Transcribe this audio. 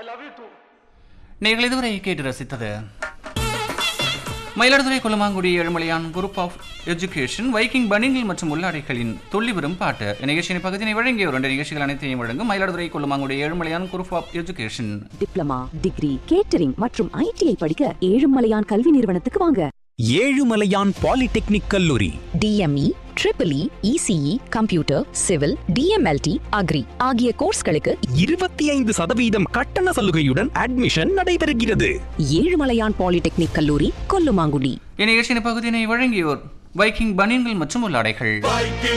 love you too. நீங்கள் இதுவரை கேட்டு ரசித்தது Mayiladuthurai Kollumangudi Ezhumalaiyan group of education Viking பனிங்கள் மற்றும் உள்ளாடைகளின் துள்ளி வரும் பாட்டு நிகழ்ச்சியின் பகுதியை வழங்கிய இரண்டு நிகழ்ச்சிகள் அனைத்தையும் வழங்கும் Mayiladuthurai Kollumangudi Ezhumalaiyan group of education diploma degree catering மற்றும் ஐடிஐ படிக்க ஏழுமலையான் கல்வி நிறுவனத்துக்கு வாங்க ஏழுமலையான் பாலிடெக்னிக் கல்லூரி DME triple E ECE computer civil DMLT agri ஆகிய கோர்ஸ்களுக்கு இருபத்தி ஐந்து சதவீதம் கட்டண சலுகையுடன் அட்மிஷன் நடைபெறுகிறது ஏழுமலையான் பாலிடெக்னிக் கல்லூரி கொல்லுமாங்குடி இந்நிகழ்ச்சியின் பகுதியினை வழங்கியோர் வைக்கிங் பனியன்கள் மற்றும் உள்ளாடைகள் Viking